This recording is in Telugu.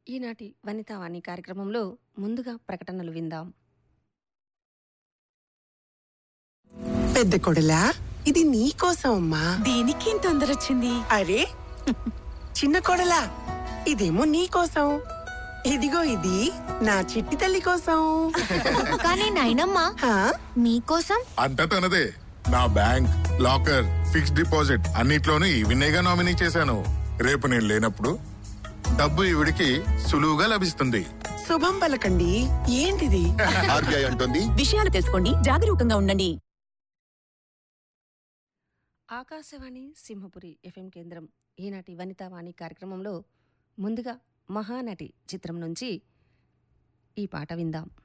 ఈనాటి వనితావాణి కార్యక్రమంలో ముందుగా ప్రకటనలు విందాం పెద్ద కొడలా ఇది నీకోసం అమ్మా దీనికి తొందర వచ్చింది అరే చిన్న కొడలా ఇదేమో నీకోసం ఇదిగో ఇది నా చిట్టి తల్లి కోసం కానీ నాయనమ్మా హా? మీకోసం అంతా తనదే నా బ్యాంక్ లాకర్ ఫిక్స్డ్ డిపాజిట్ అన్నిట్లోనూ ఈవినేగా నామినీ చేశాను రేపు నేను లేనప్పుడు డబ్బు ఈవిడికి సులువుగా లభిస్తుంది శుభం పలకండి ఏంటిది ఆర్బీఐ అంటుంది విషయాలు తెలుసుకోండి జాగరూకంగా ఉండండి ఆకాశవాణి సింహపురి ఎఫ్ఎం కేంద్రం ఈనాటి వనితావాణి కార్యక్రమంలో ముందుగా మహానటి చిత్రం నుంచి ఈ పాట విందాం